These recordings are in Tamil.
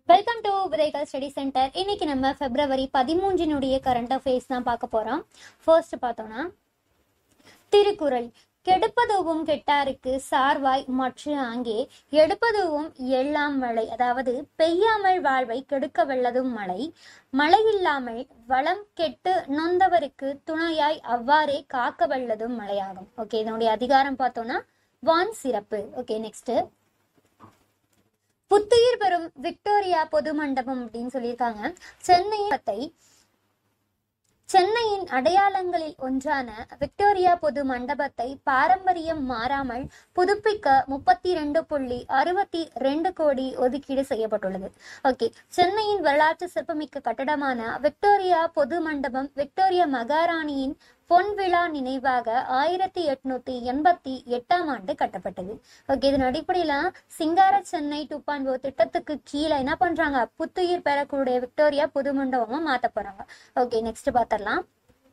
welcome to Vidhaigal study centre இன்னைக்கு நம்ம பிப்ரவரி பதிமூன்றினுடைய கரண்ட் அஃபேர்ஸ் தான் பார்க்க போறோம் ஃபர்ஸ்ட் பார்த்தோம்னா திருக்குறள் கெடுப்பதுவும் கெட்டாருக்கு சார்வாய் மற்ற அங்கே எடுப்பதுவும் எல்லாம் மழை அதாவது பெய்யாமல் வாழ்வை கெடுக்க வெள்ளதும் மழை மழை இல்லாமல் வளம் கெட்டு நொந்தவருக்கு துணையாய் அவ்வாறே காக்க வெள்ளதும் மழையாகும் ஓகே இதனுடைய அதிகாரம் பார்த்தோம்னா வான் சிறப்பு ஓகே நெக்ஸ்ட் புத்துயிர் பெறும் விக்டோரியா பொது மண்டபம் அப்படின்னு சொல்லியிருக்காங்க சென்னை சென்னையின் அடையாளங்களில் ஒன்றான விக்டோரியா பொது மண்டபத்தை பாரம்பரியம் மாறாமல் புதுப்பிக்க முப்பத்தி ரெண்டு புள்ளி அறுபத்தி ரெண்டு கோடி ஒதுக்கீடு செய்யப்பட்டுள்ளது ஓகே சென்னையின் வரலாற்று சிறப்புமிக்க கட்டடமான விக்டோரியா பொது மண்டபம் விக்டோரியா மகாராணியின் பொன் விழா நினைவாக ஆயிரத்தி எட்நூத்தி எண்பத்தி எட்டாம் ஆண்டு கட்டப்பட்டது ஓகே இதன் அடிப்படையில சிங்கார சென்னை டூ பாயிண்ட் ஓ திட்டத்துக்கு கீழே என்ன பண்றாங்க புத்துயிர் பெறக்கூடிய விக்டோரியா புது மண்டபமா மாத்த போறாங்க ஓகே நெக்ஸ்ட் பாத்திரலாம்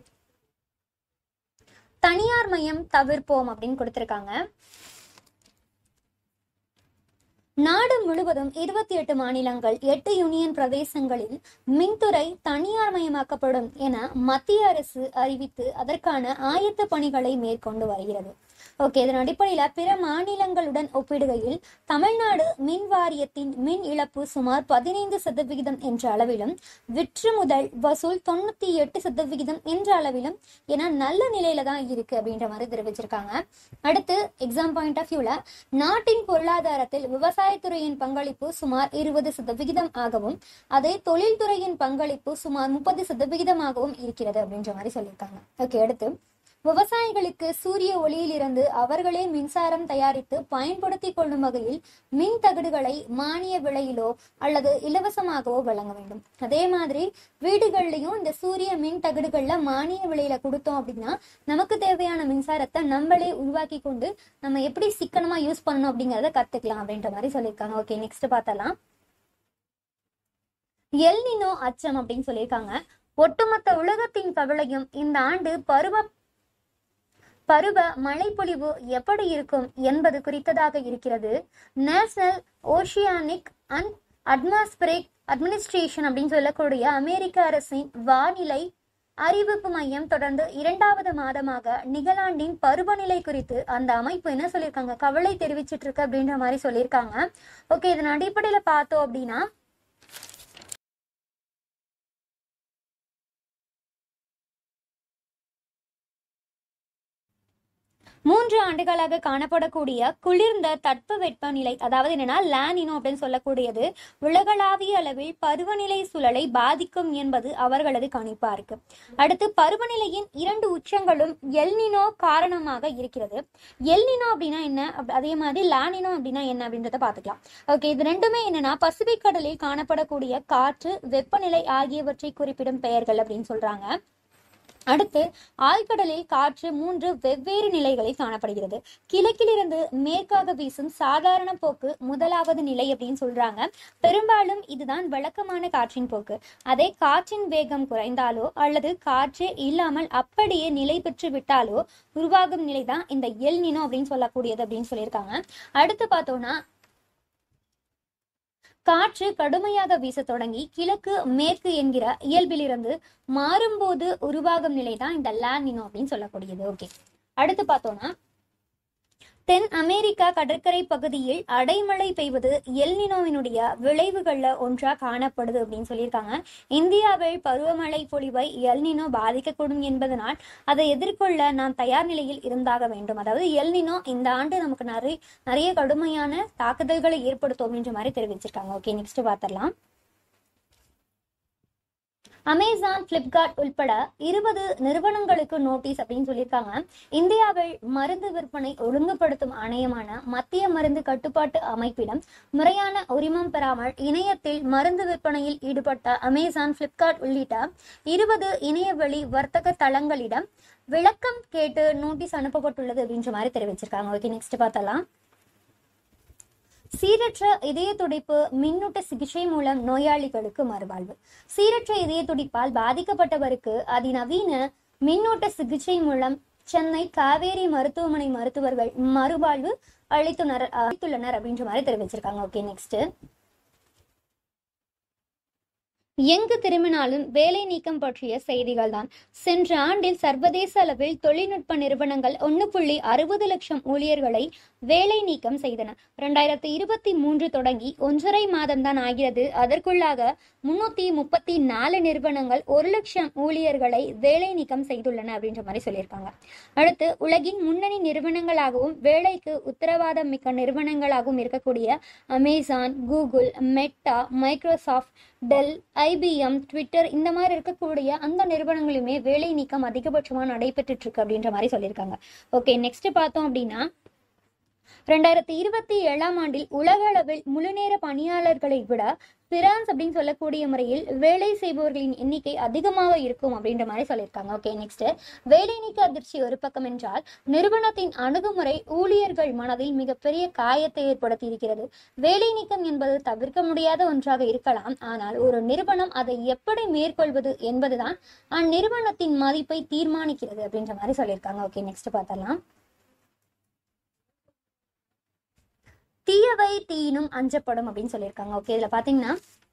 தனியார் மையம் தவிர்ப்போம் அப்படின்னு கொடுத்திருக்காங்க நாடு முழுவதும் இருபத்தி எட்டு மாநிலங்கள் எட்டு யூனியன் பிரதேசங்களில் மின்துறை தனியார் மயமாக்கப்படும் என மத்திய அரசு அறிவித்து அதற்கான ஆயத்த பணிகளை மேற்கொண்டு வருகிறது ஓகே இதன் அடிப்படையில பிற மாநிலங்களுடன் ஒப்பிடுகையில் தமிழ்நாடு மின் வாரியத்தின் மின் இழப்பு சுமார் பதினைந்து சதவிகிதம் என்ற அளவிலும் விற்று முதல் வசூல் தொண்ணூத்தி எட்டு சதவிகிதம் என்ற அளவிலும் என நல்ல நிலையில தான் இருக்கு அப்படின்ற மாதிரி தெரிவிச்சிருக்காங்க அடுத்து எக்ஸாம் பாயிண்ட் ஆஃப் வியூல நாட்டின் பொருளாதாரத்தில் விவசாயத்துறையின் பங்களிப்பு சுமார் இருபது சதவிகிதம் ஆகவும் அதே தொழில்துறையின் பங்களிப்பு சுமார் முப்பது சதவிகிதமாகவும் இருக்கிறது அப்படின்ற மாதிரி சொல்லியிருக்காங்க ஓகே அடுத்து விவசாயிகளுக்கு சூரிய ஒளியிலிருந்து அவர்களே மின்சாரம் தயாரித்து பயன்படுத்தி கொள்ளும் வகையில் மின் தகடுகளை மானிய விலையிலோ அல்லது இலவசமாகவோ வழங்க வேண்டும் அதே மாதிரி வீடுகள்லயும் இந்த சூரிய மின் தகடுகள்ல மானிய விலையில கொடுத்தோம் அப்படின்னா நமக்கு தேவையான மின்சாரத்தை நம்மளே உருவாக்கி கொண்டு நம்ம எப்படி சிக்கனமா யூஸ் பண்ணணும் அப்படிங்கறத கத்துக்கலாம் அப்படின்ற மாதிரி சொல்லியிருக்காங்க ஓகே நெக்ஸ்ட் பார்த்தலாம் எல்னினோ அச்சம் அப்படின்னு சொல்லியிருக்காங்க ஒட்டுமொத்த உலகத்தின் கவலையும் இந்த ஆண்டு பருவ பருவ மழைப்பொழிவு எப்படி இருக்கும் என்பது குறித்ததாக இருக்கிறது national oceanic and atmospheric administration அப்படின்னு சொல்லக்கூடிய அமெரிக்க அரசின் வானிலை அறிவிப்பு மையம் தொடர்ந்து இரண்டாவது மாதமாக நிகழாண்டின் பருவநிலை குறித்து அந்த அமைப்பு என்ன சொல்லியிருக்காங்க கவலை தெரிவிச்சிட்டு இருக்கு அப்படின்ற மாதிரி சொல்லியிருக்காங்க ஓகே இதன் அடிப்படையில பார்த்தோம் அப்படின்னா மூன்று ஆண்டுகளாக காணப்படக்கூடிய குளிர்ந்த தட்பவெப்ப நிலை அதாவது என்னன்னா லானினோ அப்படின்னு சொல்லக்கூடியது உலகளாவிய அளவில் பருவநிலை சூழலை பாதிக்கும் என்பது அவர்களது கணிப்பா இருக்கு அடுத்து பருவநிலையின் இரண்டு உச்சங்களும் எல்னினோ காரணமாக இருக்கிறது எல்னினோ அப்படின்னா என்ன அப்~ அதே மாதிரி லானினோ அப்படின்னா என்ன அப்படின்றத பாத்துக்கலாம் ஓகே இது ரெண்டுமே என்னன்னா பசிபிக் கடலில் காணப்படக்கூடிய காற்று வெப்பநிலை ஆகியவற்றை குறிப்பிடும் பெயர்கள் அப்படின்னு சொல்றாங்க அடுத்து ஆழ்கடலில் காற்று மூன்று வெவ்வேறு நிலைகளில் காணப்படுகிறது கிழக்கிலிருந்து மேற்காக வீசும் சாதாரண போக்கு முதலாவது நிலை அப்படின்னு சொல்றாங்க பெரும்பாலும் இதுதான் வழக்கமான காற்றின் போக்கு அதே காற்றின் வேகம் குறைந்தாலோ அல்லது காற்றே இல்லாமல் அப்படியே நிலை பெற்று விட்டாலோ உருவாகும் நிலைதான் இந்த எல் நினோ அப்படின்னு சொல்லக்கூடியது அப்படின்னு சொல்லியிருக்காங்க அடுத்து பார்த்தோம்னா காற்று கடுமையாக வீச தொடங்கி கிழக்கு மேற்கு என்கிற இயல்பிலிருந்து மாறும்போது உருவாகும் நிலைதான் இந்த லானினோ அப்படின்னு சொல்லக்கூடியது ஓகே அடுத்து பார்த்தோம்னா தென் அமெரிக்கா கடற்கரை பகுதியில் அடைமழை பெய்வது எல்னினோவினுடைய விளைவுகள்ல ஒன்றா காணப்படுது அப்படின்னு சொல்லியிருக்காங்க இந்தியாவில் பருவமழை பொழிவை எல்னினோ பாதிக்கக்கூடும் என்பதனால் அதை எதிர்கொள்ள நாம் தயார் நிலையில் இருந்தாக வேண்டும் அதாவது எல்னினோ இந்த ஆண்டு நமக்கு நிறைய நிறைய கடுமையான தாக்குதல்களை ஏற்படுத்தும் அப்படின்ற மாதிரி தெரிவிச்சிருக்காங்க ஓகே நெக்ஸ்ட் பார்த்துடலாம் அமேசான் பிளிப்கார்ட் உட்பட இருபது நிறுவனங்களுக்கு நோட்டீஸ் அப்படின்னு சொல்லியிருக்காங்க இந்தியாவில் மருந்து விற்பனை ஒழுங்குபடுத்தும் ஆணையமான மத்திய மருந்து கட்டுப்பாட்டு அமைப்பிடம் முறையான உரிமம் பெறாமல் இணையத்தில் மருந்து விற்பனையில் ஈடுபட்ட அமேசான் பிளிப்கார்ட் உள்ளிட்ட இருபது இணையவழி வர்த்தக தளங்களிடம் விளக்கம் கேட்டு நோட்டீஸ் அனுப்பப்பட்டுள்ளது அப்படின்ற மாதிரி தெரிவிச்சிருக்காங்க ஓகே நெக்ஸ்ட் பார்த்தலாம் சீரற்ற இதய துடிப்பு மின்னூட்ட சிகிச்சை மூலம் நோயாளிகளுக்கு மறுவாழ்வு சீரற்ற இதய துடிப்பால் பாதிக்கப்பட்டவருக்கு அதிநவீன மின்னூட்ட சிகிச்சை மூலம் சென்னை காவேரி மருத்துவமனை மருத்துவர்கள் மறுவாழ்வு அளித்துள்ளனர் அளித்துள்ளனர் அப்படின்ற மாதிரி தெரிவிச்சிருக்காங்க ஓகே நெக்ஸ்ட் எங்கு திரும்பினாலும் வேலை நீக்கம் பற்றிய செய்திகள் தான் சென்ற ஆண்டில் சர்வதேச அளவில் தொழில்நுட்ப நிறுவனங்கள் ஒன்று புள்ளி அறுபது லட்சம் ஊழியர்களை வேலை நீக்கம் செய்தன இரண்டாயிரத்தி இருபத்தி மூன்று தொடங்கி ஒன்றரை மாதம் தான் ஆகிறது அதற்குள்ளாக முன்னூத்தி முப்பத்தி நாலு நிறுவனங்கள் ஒரு லட்சம் ஊழியர்களை வேலை நீக்கம் செய்துள்ளன அப்படின்ற மாதிரி சொல்லியிருக்காங்க அடுத்து உலகின் முன்னணி நிறுவனங்களாகவும் வேலைக்கு உத்தரவாதம் மிக்க நிறுவனங்களாகவும் இருக்கக்கூடிய Amazon Google Meta Microsoft Dell IBM Twitter இந்த மாதிரி இருக்கக்கூடிய அந்த நிறுவனங்களுமே வேலை நீக்கம் அதிகபட்சமாக நடைபெற்றுட்டு இருக்கு அப்படின்ற மாதிரி சொல்லியிருக்காங்க ஓகே நெக்ஸ்ட் பார்த்தோம் அப்படின்னா ரெண்டாயிரத்தி இருபத்தி ஏழாம் ஆண்டில் உலக அளவில் முழுநேர பணியாளர்களை விட பிரான்ஸ் அப்படின்னு சொல்லக்கூடிய முறையில் வேலை செய்பவர்களின் எண்ணிக்கை அதிகமாக இருக்கும் அப்படின்ற மாதிரி சொல்லியிருக்காங்க ஓகே நெக்ஸ்ட் வேலை நீக்க அதிர்ச்சி ஒரு பக்கம் என்றால் நிறுவனத்தின் அணுகுமுறை ஊழியர்கள் மனதில் மிகப்பெரிய காயத்தை ஏற்படுத்தி இருக்கிறது வேலை நீக்கம் என்பது தவிர்க்க முடியாத ஒன்றாக இருக்கலாம் ஆனால் ஒரு நிறுவனம் அதை எப்படி மேற்கொள்வது என்பதுதான் அந்நிறுவனத்தின் மதிப்பை தீர்மானிக்கிறது அப்படின்ற மாதிரி சொல்லியிருக்காங்க ஓகே நெக்ஸ்ட் பார்த்தலாம் தீயவை தீயினும் அஞ்சப்படும் அப்படின்னு சொல்லியிருக்காங்க ஓகே இதுல பாத்தீங்கன்னா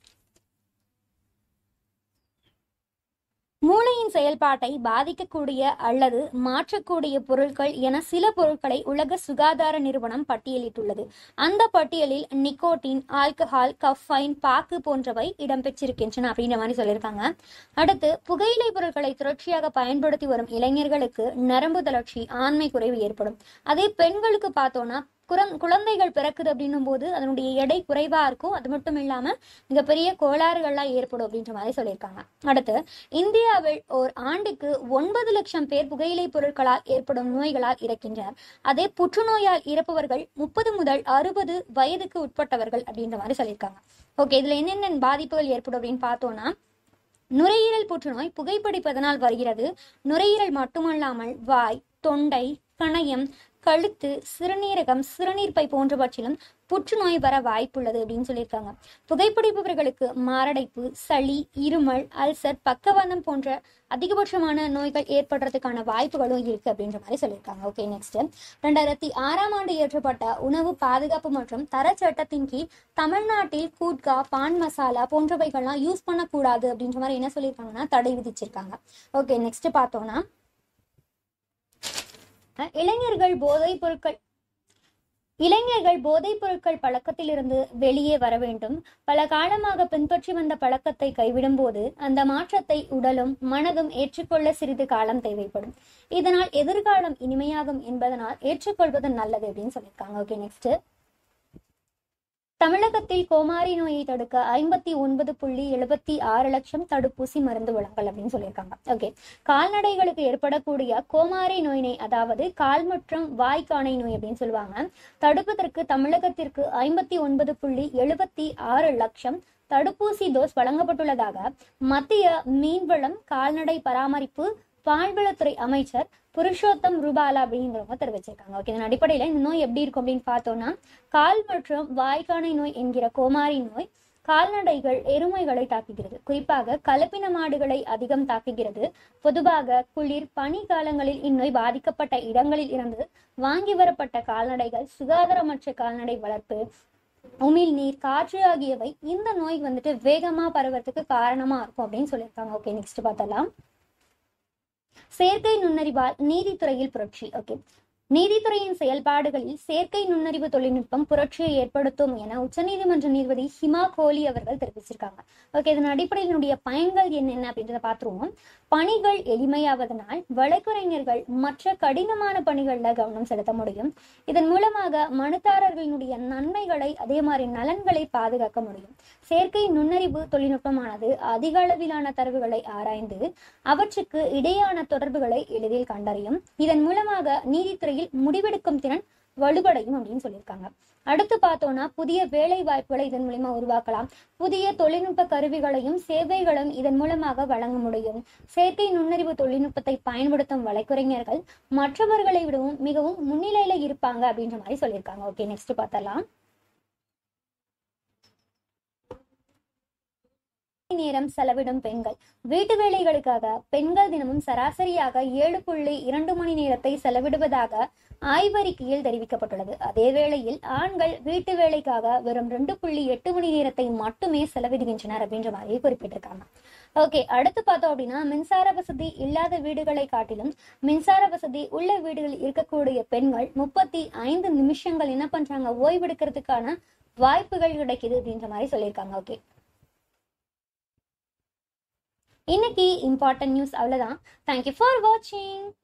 மூளையின் செயல்பாட்டை பாதிக்கக்கூடிய அல்லது மாற்றக்கூடிய பொருட்கள் என சில பொருட்களை உலக சுகாதார நிறுவனம் பட்டியலிட்டுள்ளது அந்த பட்டியலில் நிக்கோட்டின் ஆல்கஹால் கஃபைன் பாக்கு போன்றவை இடம்பெற்றிருக்கின்றன அப்படின்ற மாதிரி சொல்லியிருக்காங்க அடுத்து புகையிலை பொருட்களை தொடர்ச்சியாக பயன்படுத்தி வரும் இளைஞர்களுக்கு நரம்பு தளர்ச்சி ஆண்மை குறைவு ஏற்படும் அதே பெண்களுக்கு பார்த்தோம்னா குரம் குழந்தைகள் பிறக்குது அப்படின்னும் போது அதனுடைய எடை குறைவா இருக்கும் அது மட்டும் இல்லாம மிகப்பெரிய கோளாறுகள்லாம் ஏற்படும் அப்படின்ற மாதிரி சொல்லியிருக்காங்க அடுத்து இந்தியாவில் ஓர் ஆண்டுக்கு ஒன்பது லட்சம் பேர் புகையிலை பொருட்களால் ஏற்படும் நோய்களால் இறக்கின்றனர் அதே புற்றுநோயால் இறப்பவர்கள் முப்பது முதல் அறுபது வயதுக்கு உட்பட்டவர்கள் அப்படின்ற மாதிரி சொல்லியிருக்காங்க ஓகே இதுல என்னென்ன பாதிப்புகள் ஏற்படும் அப்படின்னு பார்த்தோம்னா நுரையீரல் புற்றுநோய் புகைப்பிடிப்பதனால் வருகிறது நுரையீரல் மட்டுமல்லாமல் வாய் தொண்டை கணையம் கழுத்து சிறுநீரகம் சிறுநீர் பை போன்றவற்றிலும் புற்றுநோய் வர வாய்ப்புள்ளது அப்படின்னு சொல்லியிருக்காங்க புகைப்பிடிப்பவர்களுக்கு மாரடைப்பு சளி இருமல் அல்சர் பக்கவாதம் போன்ற அதிகபட்சமான நோய்கள் ஏற்படுறதுக்கான வாய்ப்புகளும் இருக்கு அப்படின்ற மாதிரி சொல்லியிருக்காங்க ஓகே நெக்ஸ்ட் ரெண்டாயிரத்தி ஆறாம் ஆண்டு இயற்றப்பட்ட உணவு பாதுகாப்பு மற்றும் தர சட்டத்தின் கீழ் தமிழ்நாட்டில் கூட்கா பான் மசாலா போன்றவைகள்லாம் யூஸ் பண்ணக்கூடாது அப்படின்ற மாதிரி என்ன சொல்லியிருக்காங்கன்னா தடை விதிச்சிருக்காங்க ஓகே நெக்ஸ்ட் பார்த்தோம்னா இளைஞர்கள் போதைப் பொருட்கள் இளைஞர்கள் போதைப் பொருட்கள் பழக்கத்திலிருந்து வெளியே வர வேண்டும் பல காலமாக பின்பற்றி வந்த பழக்கத்தை கைவிடும் போது அந்த மாற்றத்தை உடலும் மனதும் ஏற்றுக்கொள்ள சிறிது காலம் தேவைப்படும் இதனால் எதிர்காலம் இனிமையாகும் என்பதனால் ஏற்றுக்கொள்வது நல்லது அப்படின்னு சொல்லியிருக்காங்க ஓகே நெக்ஸ்ட் தமிழகத்தில் கோமாரி நோயை தடுக்க ஐம்பத்தி ஒன்பது புள்ளி எழுபத்தி ஆறு லட்சம் தடுப்பூசி மருந்து வழங்கல் அப்படின்னு சொல்லியிருக்காங்க ஓகே கால்நடைகளுக்கு ஏற்படக்கூடிய கோமாரி நோயினை அதாவது கால் மற்றும் வாய்க்கானை நோய் அப்படின்னு சொல்லுவாங்க தடுப்பதற்கு தமிழகத்திற்கு ஐம்பத்தி ஒன்பது புள்ளி எழுபத்தி ஆறு லட்சம் தடுப்பூசி டோஸ் வழங்கப்பட்டுள்ளதாக மத்திய மீன்வளம் கால்நடை பராமரிப்பு பால்வளத்துறை அமைச்சர் புருஷோத்தம் ரூபாலா அப்படிங்கிறவங்க தெரிவிச்சிருக்காங்க ஓகே இதன் அடிப்படையில் இந்த நோய் எப்படி இருக்கும் அப்படின்னு பார்த்தோம்னா கால் மற்றும் வாய்க்கானை நோய் என்கிற கோமாரி நோய் கால்நடைகள் எருமைகளை தாக்குகிறது குறிப்பாக கலப்பின மாடுகளை அதிகம் தாக்குகிறது பொதுவாக குளிர் பனி காலங்களில் இந்நோய் பாதிக்கப்பட்ட இடங்களில் இருந்து வாங்கி வரப்பட்ட கால்நடைகள் சுகாதாரமற்ற கால்நடை வளர்ப்பு உமிழ்நீர் காற்று ஆகியவை இந்த நோய் வந்துட்டு வேகமா பரவறதுக்கு காரணமா இருக்கும் அப்படின்னு சொல்லியிருக்காங்க ஓகே நெக்ஸ்ட் பார்த்தலாம் செயற்கை நுண்ணறிவால் நீதித்துறையில் புரட்சி ஓகே நீதித்துறையின் செயல்பாடுகளில் செயற்கை நுண்ணறிவு தொழில்நுட்பம் புரட்சியை ஏற்படுத்தும் என உச்சநீதிமன்ற நீதிபதி ஹிமா கோலி அவர்கள் தெரிவிச்சிருக்காங்க ஓகே இதன் அடிப்படையில் இதனுடைய பயன்கள் என்னென்ன அப்படின்றத பார்த்துருவோம் பணிகள் எளிமையாவதனால் வழக்குரைஞர்கள் மற்ற கடினமான பணிகள்ல கவனம் செலுத்த முடியும் இதன் மூலமாக மனுதாரர்களினுடைய நன்மைகளை அதே மாதிரி நலன்களை பாதுகாக்க முடியும் செயற்கை நுண்ணறிவு தொழில்நுட்பமானது அதிக அளவிலான தரவுகளை ஆராய்ந்து அவற்றுக்கு இடையான தொடர்புகளை எளிதில் கண்டறியும் இதன் மூலமாக நீதித்துறையில் முடிவெடுக்கும் திறன் வலுவடையும் அப்படின்னு சொல்லியிருக்காங்க அடுத்து பார்த்தோம்னா புதிய வேலை வாய்ப்புகளை இதன் மூலமா உருவாக்கலாம் புதிய தொழில்நுட்ப கருவிகளையும் சேவைகளும் இதன் மூலமாக வழங்க முடியும் செயற்கை நுண்ணறிவு தொழில்நுட்பத்தை பயன்படுத்தும் வழக்குரைஞர்கள் மற்றவர்களை விடவும் மிகவும் முன்னிலையில இருப்பாங்க அப்படின்ற மாதிரி சொல்லியிருக்காங்க ஓகே நெக்ஸ்ட் பார்த்தலாம் நேரம் செலவிடும் பெண்கள் வீட்டு வேலைகளுக்காக பெண்கள் தினமும் சராசரியாக ஏழு புள்ளி இரண்டு மணி நேரத்தை செலவிடுவதாக ஆய்வறிக்கையில் தெரிவிக்கப்பட்டுள்ளது அதே வேளையில் ஆண்கள் வீட்டு வேலைக்காக வெறும் ரெண்டு புள்ளி எட்டு மணி நேரத்தை மட்டுமே செலவிடுகின்றனர் அப்படின்ற மாதிரி குறிப்பிட்டிருக்காங்க ஓகே அடுத்து பார்த்தோம் அப்படின்னா மின்சார வசதி இல்லாத வீடுகளை காட்டிலும் மின்சார வசதி உள்ள வீடுகளில் இருக்கக்கூடிய பெண்கள் முப்பத்தி ஐந்து நிமிஷங்கள் என்ன பண்றாங்க ஓய்வெடுக்கிறதுக்கான வாய்ப்புகள் கிடைக்குது அப்படின்ற மாதிரி சொல்லியிருக்காங்க ஓகே இன்னைக்கு இம்பார்ட்டன்ட் நியூஸ் அவ்வளவுதான் தேங்க்யூ ஃபார் வாட்சிங்